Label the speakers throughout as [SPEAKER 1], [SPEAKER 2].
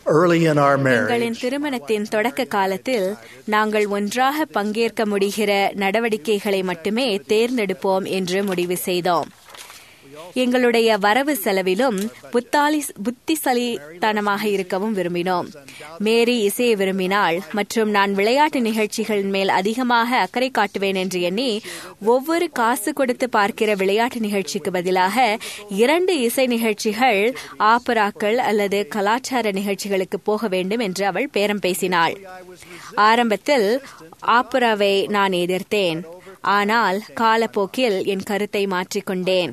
[SPEAKER 1] early in our
[SPEAKER 2] எங்களின்
[SPEAKER 1] marriage,
[SPEAKER 2] திருமணத்தின் தொடக்க காலத்தில் நாங்கள் ஒன்றாக பங்கேற்க முடிகிற நடவடிக்கைகளை மட்டுமே தேர்ந்தெடுப்போம் என்று முடிவு செய்தோம் எங்களுடைய வரவு செலவிலும் புத்தாலி புத்திசலித்தனமாக இருக்கவும் விரும்பினோம் மேரி இசையை விரும்பினாள் மற்றும் நான் விளையாட்டு நிகழ்ச்சிகளின் மேல் அதிகமாக அக்கறை காட்டுவேன் என்று எண்ணி ஒவ்வொரு காசு கொடுத்து பார்க்கிற விளையாட்டு நிகழ்ச்சிக்கு பதிலாக இரண்டு இசை நிகழ்ச்சிகள் ஆப்பராக்கள் அல்லது கலாச்சார நிகழ்ச்சிகளுக்கு போக வேண்டும் என்று அவள் பேரம் பேசினாள் ஆரம்பத்தில் ஆப்பராவை நான் எதிர்த்தேன் ஆனால் காலப்போக்கில் என் கருத்தை மாற்றிக்கொண்டேன்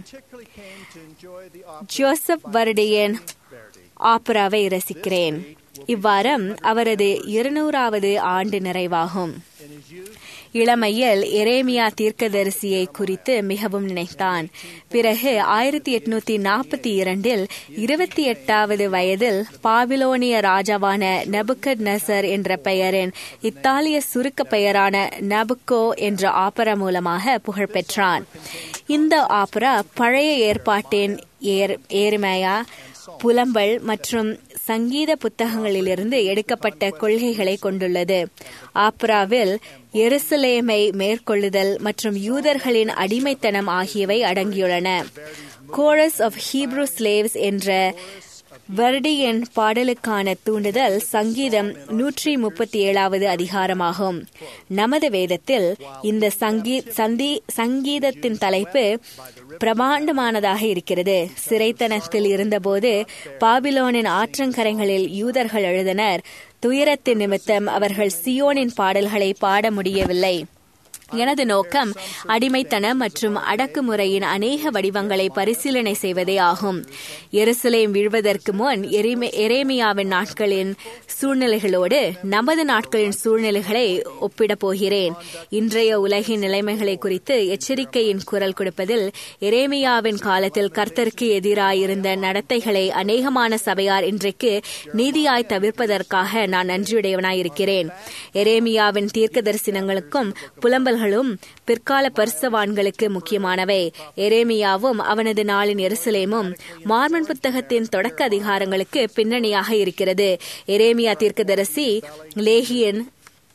[SPEAKER 2] ஜோசப் வருடியின் ஆப்பராவை ரசிக்கிறேன் இவ்வாரம் அவரது இருநூறாவது ஆண்டு நிறைவாகும் இளமையில் எரேமியா தீர்க்கதரிசியை குறித்து மிகவும் நினைத்தான் பிறகு ஆயிரத்தி எட்நூத்தி நாற்பத்தி இரண்டில் இருபத்தி எட்டாவது வயதில் பாபிலோனிய ராஜாவான நபுக்கட் நசர் என்ற பெயரின் இத்தாலிய சுருக்க பெயரான நபுக்கோ என்ற ஆப்பரா மூலமாக புகழ் பெற்றான் இந்த ஆப்பரா பழைய ஏற்பாட்டின் ஏர் ஏர்மையா புலம்பல் மற்றும் சங்கீத புத்தகங்களிலிருந்து எடுக்கப்பட்ட கொள்கைகளை கொண்டுள்ளது ஆப்ராவில் எருசலேமை மேற்கொள்ளுதல் மற்றும் யூதர்களின் அடிமைத்தனம் ஆகியவை அடங்கியுள்ளன கோரஸ் ஆஃப் ஹீப்ரூ ஸ்லேவ்ஸ் என்ற வர்டியின் பாடலுக்கான தூண்டுதல் சங்கீதம் நூற்றி முப்பத்தி ஏழாவது அதிகாரமாகும் நமது வேதத்தில் இந்த சங்கீ சந்தி சங்கீதத்தின் தலைப்பு பிரமாண்டமானதாக இருக்கிறது சிறைத்தனத்தில் இருந்தபோது பாபிலோனின் ஆற்றங்கரைகளில் யூதர்கள் எழுதினர் துயரத்தின் நிமித்தம் அவர்கள் சியோனின் பாடல்களை பாட முடியவில்லை எனது நோக்கம் அடிமைத்தனம் மற்றும் அடக்குமுறையின் அநேக வடிவங்களை பரிசீலனை செய்வதே ஆகும் எருசலேம் வீழ்வதற்கு முன் எரேமியாவின் நாட்களின் சூழ்நிலைகளோடு நமது நாட்களின் சூழ்நிலைகளை ஒப்பிடப் போகிறேன் இன்றைய உலகின் நிலைமைகளை குறித்து எச்சரிக்கையின் குரல் கொடுப்பதில் எரேமியாவின் காலத்தில் கர்த்தருக்கு எதிராயிருந்த நடத்தைகளை அநேகமான சபையார் இன்றைக்கு நீதியாய் தவிர்ப்பதற்காக நான் நன்றியுடையவனாயிருக்கிறேன் எரேமியாவின் தீர்க்க தரிசனங்களுக்கும் புலம்பல் பாடல்களும் பிற்கால பரிசவான்களுக்கு முக்கியமானவை எரேமியாவும் அவனது நாளின் எருசலேமும் மார்மன் புத்தகத்தின் தொடக்க அதிகாரங்களுக்கு பின்னணியாக இருக்கிறது எரேமியா தீர்க்கதரிசி லேகியன்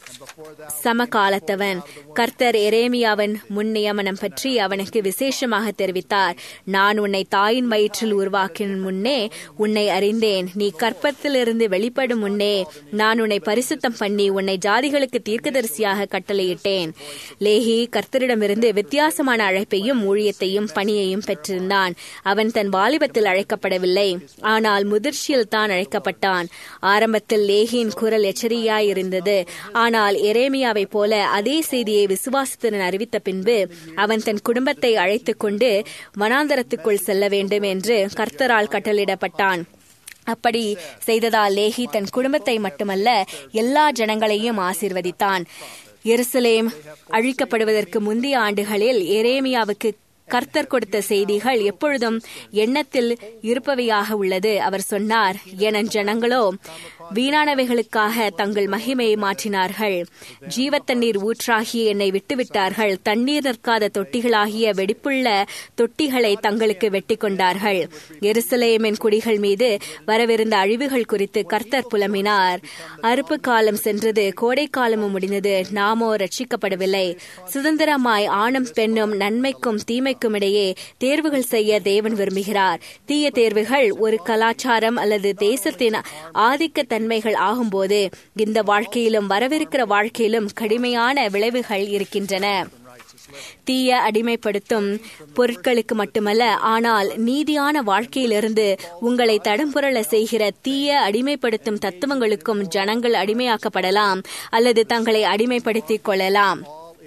[SPEAKER 2] சமகாலத்தவன் கர்த்தர் எரேமியாவின் முன் நியமனம் பற்றி அவனுக்கு விசேஷமாக தெரிவித்தார் நான் உன்னை தாயின் வயிற்றில் உருவாக்கின முன்னே உன்னை அறிந்தேன் நீ கற்பத்திலிருந்து வெளிப்படும் முன்னே நான் உன்னை பரிசுத்தம் பண்ணி உன்னை ஜாதிகளுக்கு தீர்க்கதரிசியாக கட்டளையிட்டேன் லேஹி கர்த்தரிடமிருந்து வித்தியாசமான அழைப்பையும் ஊழியத்தையும் பணியையும் பெற்றிருந்தான் அவன் தன் வாலிபத்தில் அழைக்கப்படவில்லை ஆனால் முதிர்ச்சியில் தான் அழைக்கப்பட்டான் ஆரம்பத்தில் லேகியின் குரல் எச்சரியாயிருந்தது ஆனால் எரேமியாவை போல அதே செய்தியை விசுவாசத்துடன் அறிவித்த பின்பு அவன் தன் குடும்பத்தை அழைத்துக் கொண்டு வனாந்தரத்துக்குள் செல்ல வேண்டும் என்று கர்த்தரால் கட்டளிடப்பட்டான் அப்படி செய்ததால் லேஹி தன் குடும்பத்தை மட்டுமல்ல எல்லா ஜனங்களையும் ஆசிர்வதித்தான் எருசலேம் அழிக்கப்படுவதற்கு முந்தைய ஆண்டுகளில் எரேமியாவுக்கு கர்த்தர் கொடுத்த செய்திகள் எப்பொழுதும் எண்ணத்தில் இருப்பவையாக உள்ளது அவர் சொன்னார் என ஜனங்களோ வீணானவைகளுக்காக தங்கள் மகிமையை மாற்றினார்கள் ஜீவத்தண்ணீர் ஊற்றாகிய என்னை விட்டுவிட்டார்கள் தண்ணீர் நிற்காத தொட்டிகளாகிய வெடிப்புள்ள தொட்டிகளை தங்களுக்கு வெட்டி கொண்டார்கள் எருசலேமின் குடிகள் மீது வரவிருந்த அழிவுகள் குறித்து கர்த்தர் புலம்பினார் அறுப்பு காலம் சென்றது கோடை காலமும் முடிந்தது நாமோ ரட்சிக்கப்படவில்லை சுதந்திரமாய் ஆணும் பெண்ணும் நன்மைக்கும் தீமைக்கும் இடையே தேர்வுகள் செய்ய தேவன் விரும்புகிறார் தீய தேர்வுகள் ஒரு கலாச்சாரம் அல்லது தேசத்தின் ஆதிக்க தன்மைகள் ஆகும்போது இந்த வாழ்க்கையிலும் வரவிருக்கிற வாழ்க்கையிலும் கடுமையான விளைவுகள் இருக்கின்றன தீய அடிமைப்படுத்தும் பொருட்களுக்கு மட்டுமல்ல ஆனால் நீதியான வாழ்க்கையிலிருந்து உங்களை தடம்புரள செய்கிற தீய அடிமைப்படுத்தும் தத்துவங்களுக்கும் ஜனங்கள் அடிமையாக்கப்படலாம் அல்லது தங்களை அடிமைப்படுத்திக் கொள்ளலாம்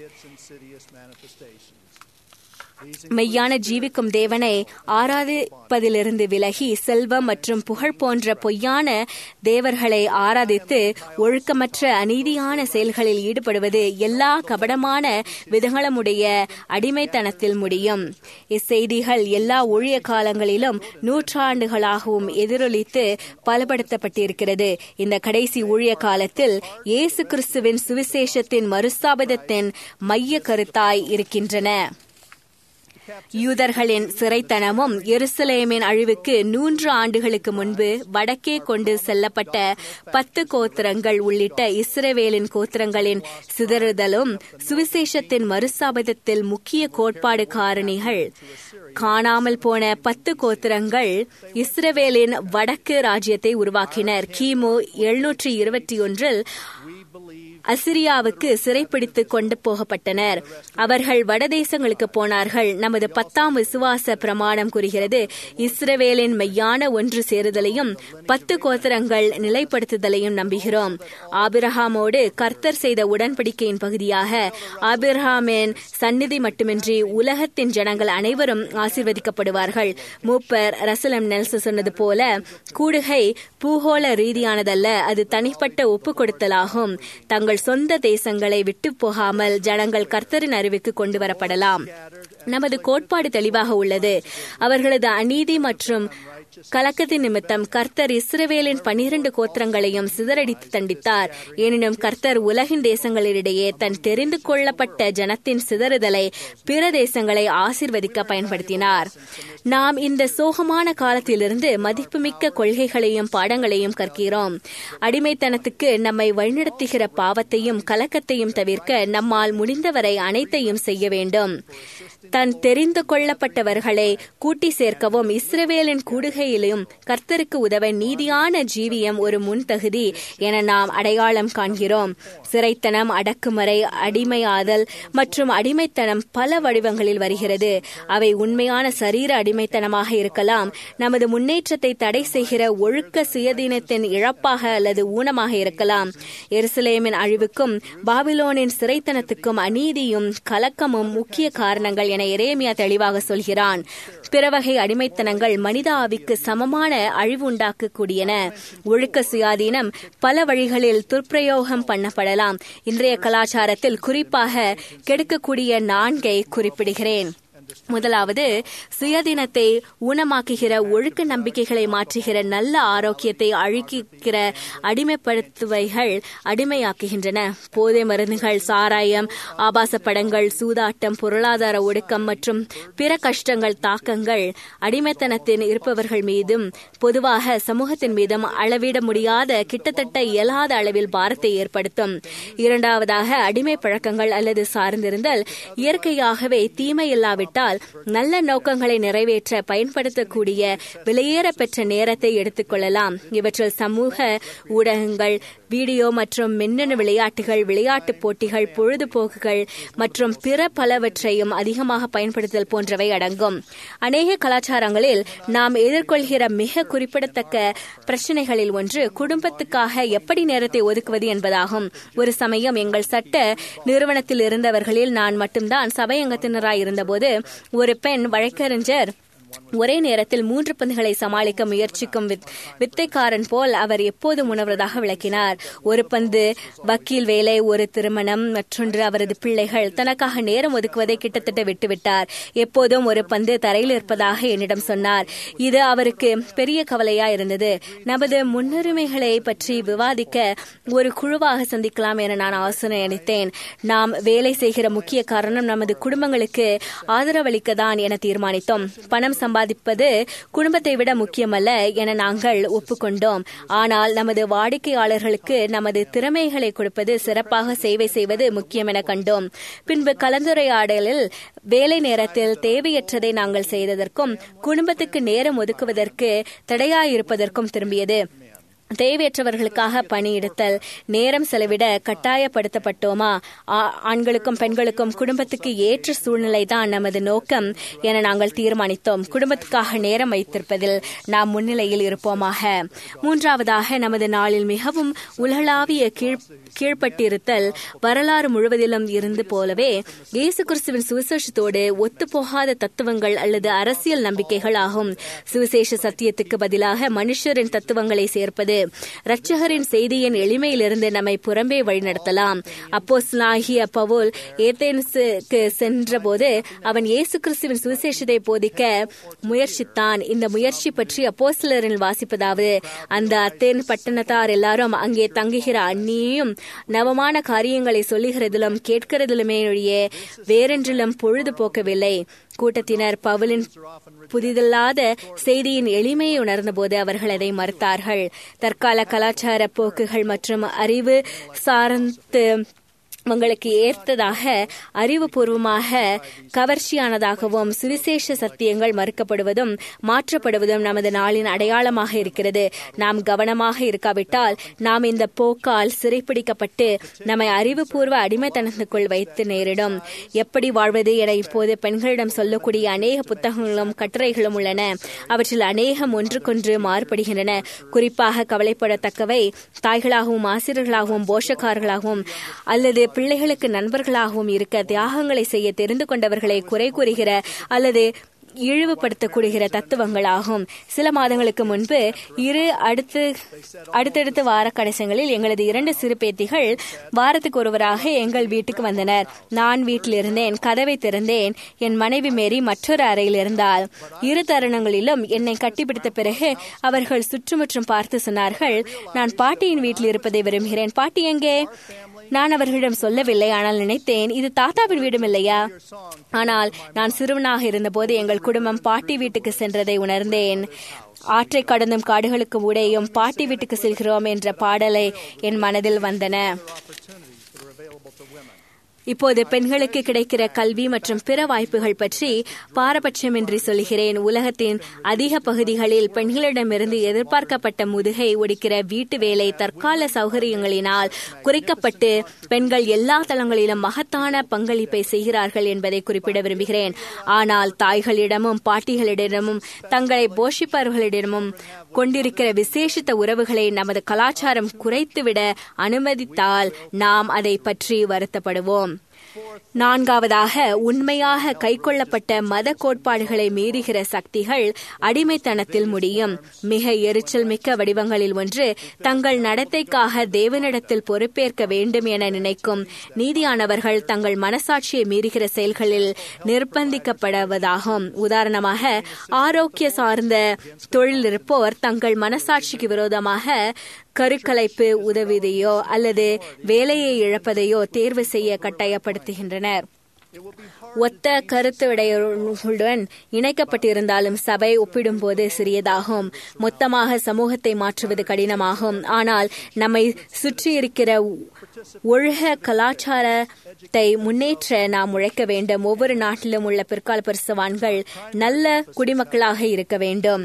[SPEAKER 2] மெய்யான ஜீவிக்கும் தேவனை ஆராதிப்பதிலிருந்து விலகி செல்வம் மற்றும் புகழ் போன்ற பொய்யான தேவர்களை ஆராதித்து ஒழுக்கமற்ற அநீதியான செயல்களில் ஈடுபடுவது எல்லா கபடமான விதங்களுடைய அடிமைத்தனத்தில் முடியும் இச்செய்திகள் எல்லா ஊழிய காலங்களிலும் நூற்றாண்டுகளாகவும் எதிரொலித்து பலப்படுத்தப்பட்டிருக்கிறது இந்த கடைசி ஊழிய காலத்தில் இயேசு கிறிஸ்துவின் சுவிசேஷத்தின் மறுஸ்தாபிதத்தின் மைய கருத்தாய் இருக்கின்றன யூதர்களின் சிறைத்தனமும் எருசலேமின் அழிவுக்கு நூன்று ஆண்டுகளுக்கு முன்பு வடக்கே கொண்டு செல்லப்பட்ட பத்து கோத்திரங்கள் உள்ளிட்ட இஸ்ரவேலின் கோத்திரங்களின் சிதறுதலும் சுவிசேஷத்தின் மறுசாபதத்தில் முக்கிய கோட்பாடு காரணிகள் காணாமல் போன பத்து கோத்திரங்கள் இஸ்ரவேலின் வடக்கு ராஜ்யத்தை உருவாக்கினர் கிமு எழுநூற்றி இருபத்தி ஒன்றில் அசிரியாவுக்கு சிறைப்பிடித்து கொண்டு போகப்பட்டனர் அவர்கள் வடதேசங்களுக்கு போனார்கள் நமது பத்தாம் விசுவாச பிரமாணம் கூறுகிறது இஸ்ரவேலின் மெய்யான ஒன்று சேருதலையும் பத்து கோத்திரங்கள் நிலைப்படுத்துதலையும் நம்புகிறோம் ஆபிரஹாமோடு கர்த்தர் செய்த உடன்படிக்கையின் பகுதியாக ஆபிரஹாமின் சந்நிதி மட்டுமின்றி உலகத்தின் ஜனங்கள் அனைவரும் ஆசீர்வதிக்கப்படுவார்கள் மூப்பர் ரசலம் நெல்ச சொன்னது போல கூடுகை பூகோள ரீதியானதல்ல அது தனிப்பட்ட ஒப்பு கொடுத்தலாகும் தங்கள் சொந்த தேசங்களை விட்டு போகாமல் ஜனங்கள் கர்த்தரின் அறிவுக்கு கொண்டு வரப்படலாம் நமது கோட்பாடு தெளிவாக உள்ளது அவர்களது அநீதி மற்றும் கலக்கத்தின் நிமித்தம் கர்த்தர் இஸ்ரவேலின் பனிரண்டு கோத்திரங்களையும் சிதறடித்து தண்டித்தார் எனினும் கர்த்தர் உலகின் தேசங்களிடையே தன் தெரிந்து கொள்ளப்பட்ட ஜனத்தின் சிதறுதலை பிற தேசங்களை ஆசிர்வதிக்க பயன்படுத்தினார் நாம் இந்த சோகமான காலத்திலிருந்து மதிப்புமிக்க கொள்கைகளையும் பாடங்களையும் கற்கிறோம் அடிமைத்தனத்துக்கு நம்மை வழிநடத்துகிற பாவத்தையும் கலக்கத்தையும் தவிர்க்க நம்மால் முடிந்தவரை அனைத்தையும் செய்ய வேண்டும் தன் தெரிந்து கொள்ளப்பட்டவர்களை கூட்டி சேர்க்கவும் இஸ்ரவேலின் கூடுகையிலும் கர்த்தருக்கு உதவ நீதியான ஜீவியம் ஒரு முன்தகுதி என நாம் அடையாளம் காண்கிறோம் சிறைத்தனம் அடக்குமுறை அடிமையாதல் மற்றும் அடிமைத்தனம் பல வடிவங்களில் வருகிறது அவை உண்மையான சரீர அடிமைத்தனமாக இருக்கலாம் நமது முன்னேற்றத்தை தடை செய்கிற ஒழுக்க சுயதீனத்தின் இழப்பாக அல்லது ஊனமாக இருக்கலாம் எருசலேமின் அழிவுக்கும் பாபிலோனின் சிறைத்தனத்துக்கும் அநீதியும் கலக்கமும் முக்கிய காரணங்கள் என எரேமியா தெளிவாக சொல்கிறான் பிறவகை அடிமைத்தனங்கள் மனித ஆவிக்கு சமமான அழிவு உண்டாக்கக்கூடியன ஒழுக்க சுயாதீனம் பல வழிகளில் துர்ப்பிரயோகம் பண்ணப்படலாம் இன்றைய கலாச்சாரத்தில் குறிப்பாக கெடுக்கக்கூடிய நான்கை குறிப்பிடுகிறேன் முதலாவது சுயதினத்தை ஊனமாக்குகிற ஒழுக்க நம்பிக்கைகளை மாற்றுகிற நல்ல ஆரோக்கியத்தை அழிக்கிற அடிமைப்படுத்துவைகள் அடிமையாக்குகின்றன போதை மருந்துகள் சாராயம் ஆபாச படங்கள் சூதாட்டம் பொருளாதார ஒடுக்கம் மற்றும் பிற கஷ்டங்கள் தாக்கங்கள் அடிமைத்தனத்தின் இருப்பவர்கள் மீதும் பொதுவாக சமூகத்தின் மீதும் அளவிட முடியாத கிட்டத்தட்ட இயலாத அளவில் பாரத்தை ஏற்படுத்தும் இரண்டாவதாக அடிமை பழக்கங்கள் அல்லது சார்ந்திருந்தல் இயற்கையாகவே தீமை இல்லாவிட்டால் நல்ல நோக்கங்களை நிறைவேற்ற பயன்படுத்தக்கூடிய விலையேற பெற்ற நேரத்தை எடுத்துக்கொள்ளலாம் இவற்றில் சமூக ஊடகங்கள் வீடியோ மற்றும் மின்னணு விளையாட்டுகள் விளையாட்டுப் போட்டிகள் பொழுதுபோக்குகள் மற்றும் பிற பலவற்றையும் அதிகமாக பயன்படுத்தல் போன்றவை அடங்கும் அநேக கலாச்சாரங்களில் நாம் எதிர்கொள்கிற மிக குறிப்பிடத்தக்க பிரச்சனைகளில் ஒன்று குடும்பத்துக்காக எப்படி நேரத்தை ஒதுக்குவது என்பதாகும் ஒரு சமயம் எங்கள் சட்ட நிறுவனத்தில் இருந்தவர்களில் நான் மட்டும்தான் சபையங்கத்தினராய் இருந்தபோது ஒரு பெண் வழக்கறிஞர் ஒரே நேரத்தில் மூன்று பந்துகளை சமாளிக்க முயற்சிக்கும் வித்தைக்காரன் போல் அவர் எப்போதும் உணர்வதாக விளக்கினார் ஒரு பந்து வக்கீல் வேலை ஒரு திருமணம் மற்றொன்று அவரது பிள்ளைகள் தனக்காக நேரம் ஒதுக்குவதை கிட்டத்தட்ட விட்டுவிட்டார் எப்போதும் ஒரு பந்து தரையில் இருப்பதாக என்னிடம் சொன்னார் இது அவருக்கு பெரிய கவலையா இருந்தது நமது முன்னுரிமைகளை பற்றி விவாதிக்க ஒரு குழுவாக சந்திக்கலாம் என நான் ஆலோசனை அளித்தேன் நாம் வேலை செய்கிற முக்கிய காரணம் நமது குடும்பங்களுக்கு ஆதரவளிக்கதான் என தீர்மானித்தோம் பணம் சம்பாதிப்பது குடும்பத்தை விட முக்கியமல்ல என நாங்கள் ஒப்புக்கொண்டோம் ஆனால் நமது வாடிக்கையாளர்களுக்கு நமது திறமைகளை கொடுப்பது சிறப்பாக சேவை செய்வது முக்கியம் என கண்டோம் பின்பு கலந்துரையாடலில் வேலை நேரத்தில் தேவையற்றதை நாங்கள் செய்ததற்கும் குடும்பத்துக்கு நேரம் ஒதுக்குவதற்கு தடையாயிருப்பதற்கும் திரும்பியது தேவையற்றவர்களுக்காக பணியெடுத்தல் நேரம் செலவிட கட்டாயப்படுத்தப்பட்டோமா ஆண்களுக்கும் பெண்களுக்கும் குடும்பத்துக்கு ஏற்ற சூழ்நிலை தான் நமது நோக்கம் என நாங்கள் தீர்மானித்தோம் குடும்பத்துக்காக நேரம் வைத்திருப்பதில் நாம் முன்னிலையில் இருப்போமாக மூன்றாவதாக நமது நாளில் மிகவும் உலகளாவிய கீழ் கீழ்ப்பட்டிருத்தல் வரலாறு முழுவதிலும் இருந்து போலவே இயேசு கிறிஸ்துவின் சுவிசேஷத்தோடு ஒத்துப்போகாத தத்துவங்கள் அல்லது அரசியல் நம்பிக்கைகள் ஆகும் சுவிசேஷ சத்தியத்துக்கு பதிலாக மனுஷரின் தத்துவங்களை சேர்ப்பது இரட்சகரின் செய்தியின் எளிமையிலிருந்து நம்மை புறம்பே வழிநடத்தலாம் அப்போஸ்லாகிய பவுல் ஏத்தேன்ஸுக்கு சென்றபோது அவன் இயேசு கிறிஸ்துவின் சுவிசேஷத்தை போதிக்க முயற்சித்தான் இந்த முயற்சி பற்றி அப்போஸ்லரில் வாசிப்பதாவது அந்த அத்தேன் பட்டணத்தார் எல்லாரும் அங்கே தங்குகிற அந்நியும் நவமான காரியங்களை சொல்லுகிறதிலும் கேட்கிறதிலுமே ஒழிய வேறென்றிலும் பொழுது போக்கவில்லை கூட்டத்தினர் பவுலின் புதிதல்லாத செய்தியின் எளிமையை உணர்ந்தபோது அவர்கள் அதை மறுத்தார்கள் தற்கால கலாச்சார போக்குகள் மற்றும் அறிவு சார்ந்து உங்களுக்கு ஏற்றதாக அறிவுபூர்வமாக கவர்ச்சியானதாகவும் சுவிசேஷ சத்தியங்கள் மறுக்கப்படுவதும் மாற்றப்படுவதும் நமது நாளின் அடையாளமாக இருக்கிறது நாம் கவனமாக இருக்காவிட்டால் நாம் இந்த போக்கால் சிறைப்பிடிக்கப்பட்டு நம்மை அறிவுபூர்வ அடிமைத்தனத்துக்குள் வைத்து நேரிடும் எப்படி வாழ்வது என இப்போது பெண்களிடம் சொல்லக்கூடிய அநேக புத்தகங்களும் கட்டுரைகளும் உள்ளன அவற்றில் அநேகம் ஒன்றுக்கொன்று மாறுபடுகின்றன குறிப்பாக கவலைப்படத்தக்கவை தாய்களாகவும் ஆசிரியர்களாகவும் போஷக்காரர்களாகவும் அல்லது பிள்ளைகளுக்கு நண்பர்களாகவும் இருக்க தியாகங்களை செய்ய தெரிந்து கொண்டவர்களை குறை கூறுகிற அல்லது இழிவுபடுத்தக்கூடிய தத்துவங்களாகும் சில மாதங்களுக்கு முன்பு இரு அடுத்து அடுத்தடுத்த வார கடைசங்களில் எங்களது இரண்டு சிறு பேத்திகள் வாரத்துக்கு ஒருவராக எங்கள் வீட்டுக்கு வந்தனர் நான் வீட்டில் இருந்தேன் கதவை திறந்தேன் என் மனைவி மேரி மற்றொரு அறையில் இருந்தால் இரு தருணங்களிலும் என்னை கட்டிப்பிடித்த பிறகு அவர்கள் சுற்றுமுற்றும் பார்த்து சொன்னார்கள் நான் பாட்டியின் வீட்டில் இருப்பதை விரும்புகிறேன் பாட்டி எங்கே நான் அவர்களிடம் சொல்லவில்லை ஆனால் நினைத்தேன் இது தாத்தாவின் வீடும் இல்லையா ஆனால் நான் சிறுவனாக இருந்தபோது எங்கள் குடும்பம் பாட்டி வீட்டுக்கு சென்றதை உணர்ந்தேன் ஆற்றை கடந்தும் காடுகளுக்கு ஊடேயும் பாட்டி வீட்டுக்கு செல்கிறோம் என்ற பாடலை என் மனதில் வந்தன இப்போது பெண்களுக்கு கிடைக்கிற கல்வி மற்றும் பிற வாய்ப்புகள் பற்றி பாரபட்சமின்றி சொல்கிறேன் உலகத்தின் அதிக பகுதிகளில் பெண்களிடமிருந்து எதிர்பார்க்கப்பட்ட முதுகை ஒடிக்கிற வீட்டு வேலை தற்கால சௌகரியங்களினால் குறைக்கப்பட்டு பெண்கள் எல்லா தளங்களிலும் மகத்தான பங்களிப்பை செய்கிறார்கள் என்பதை குறிப்பிட விரும்புகிறேன் ஆனால் தாய்களிடமும் பாட்டிகளிடமும் தங்களை போஷிப்பவர்களிடமும் கொண்டிருக்கிற விசேஷித்த உறவுகளை நமது கலாச்சாரம் குறைத்துவிட அனுமதித்தால் நாம் அதை பற்றி வருத்தப்படுவோம் நான்காவதாக உண்மையாக கைக்கொள்ளப்பட்ட மத கோட்பாடுகளை மீறுகிற சக்திகள் அடிமைத்தனத்தில் முடியும் மிக எரிச்சல் மிக்க வடிவங்களில் ஒன்று தங்கள் நடத்தைக்காக தேவனிடத்தில் பொறுப்பேற்க வேண்டும் என நினைக்கும் நீதியானவர்கள் தங்கள் மனசாட்சியை மீறுகிற செயல்களில் நிர்பந்திக்கப்படுவதாகும் உதாரணமாக ஆரோக்கிய சார்ந்த தொழில் இருப்போர் தங்கள் மனசாட்சிக்கு விரோதமாக கருக்கலைப்பு உதவியதையோ அல்லது வேலையை இழப்பதையோ தேர்வு செய்ய கட்டாயப்படுத்துகின்றனர் ஒத்த கருத்துடையுடன் இணைக்கப்பட்டிருந்தாலும் சபை ஒப்பிடும்போது சிறியதாகும் மொத்தமாக சமூகத்தை மாற்றுவது கடினமாகும் ஆனால் நம்மை சுற்றியிருக்கிற ஒழுக கலாச்சாரத்தை முன்னேற்ற நாம் உழைக்க வேண்டும் ஒவ்வொரு நாட்டிலும் உள்ள பிற்கால பரிசுவான்கள் நல்ல குடிமக்களாக இருக்க வேண்டும்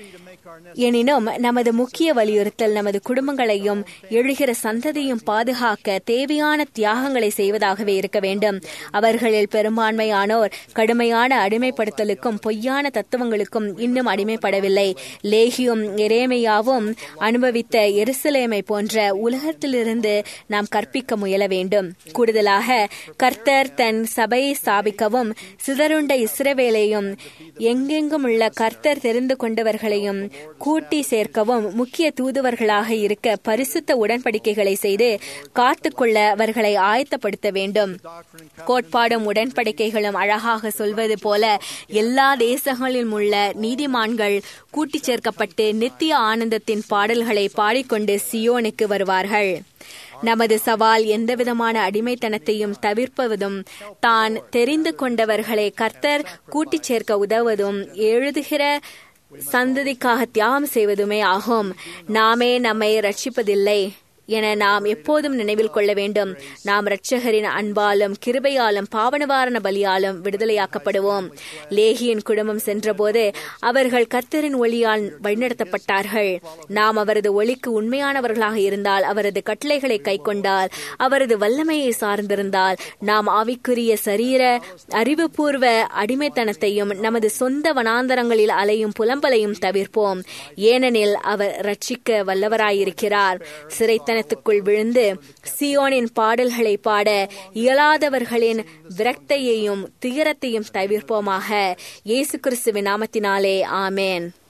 [SPEAKER 2] எனினும் நமது முக்கிய வலியுறுத்தல் நமது குடும்பங்களையும் எழுகிற சந்ததியும் பாதுகாக்க தேவையான தியாகங்களை செய்வதாகவே இருக்க வேண்டும் அவர்களில் பெரும்பான்மையானோர் கடுமையான அடிமைப்படுத்தலுக்கும் பொய்யான தத்துவங்களுக்கும் இன்னும் அடிமைப்படவில்லை லேகியும் எரேமையாவும் அனுபவித்த எருசலேமை போன்ற உலகத்திலிருந்து நாம் கற்பிக்க முயல வேண்டும் கூடுதலாக கர்த்தர் தன் சபையை ஸ்தாபிக்கவும் சிதறுண்ட இஸ்ரவேலையும் எங்கெங்கும் உள்ள கர்த்தர் தெரிந்து கொண்டவர்களையும் கூட்டி சேர்க்கவும் முக்கிய தூதுவர்களாக இருக்க பரிசுத்த உடன்படிக்கைகளை செய்து காத்துக்கொள்ள அவர்களை ஆயத்தப்படுத்த வேண்டும் கோட்பாடும் உடன்படிக்கைகளும் அழகாக சொல்வது போல எல்லா தேசங்களிலும் உள்ள நீதிமான்கள் கூட்டிச் சேர்க்கப்பட்டு நித்திய ஆனந்தத்தின் பாடல்களை பாடிக்கொண்டு சியோனுக்கு வருவார்கள் நமது சவால் எந்தவிதமான அடிமைத்தனத்தையும் தவிர்ப்பதும் தான் தெரிந்து கொண்டவர்களை கர்த்தர் கூட்டிச் சேர்க்க உதவுவதும் எழுதுகிற சந்ததிக்காக தியாகம் செய்வதுமே ஆகும் நாமே நம்மை ரட்சிப்பதில்லை என நாம் எப்போதும் நினைவில் கொள்ள வேண்டும் நாம் இரட்சகரின் அன்பாலும் கிருபையாலும் பாவனவாரண பலியாலும் விடுதலையாக்கப்படுவோம் லேகியின் குடும்பம் சென்றபோது அவர்கள் கர்த்தரின் ஒளியால் வழிநடத்தப்பட்டார்கள் நாம் அவரது ஒளிக்கு உண்மையானவர்களாக இருந்தால் அவரது கட்டளைகளை கைக்கொண்டால் அவரது வல்லமையை சார்ந்திருந்தால் நாம் ஆவிக்குரிய சரீர அறிவுபூர்வ அடிமைத்தனத்தையும் நமது சொந்த வனாந்தரங்களில் அலையும் புலம்பலையும் தவிர்ப்போம் ஏனெனில் அவர் ரட்சிக்க வல்லவராயிருக்கிறார் சிறைத்தன ஞானத்துக்குள் விழுந்து சியோனின் பாடல்களை பாட இயலாதவர்களின் விரக்தையையும் துயரத்தையும் தவிர்ப்போமாக இயேசு கிறிஸ்துவின் நாமத்தினாலே ஆமேன்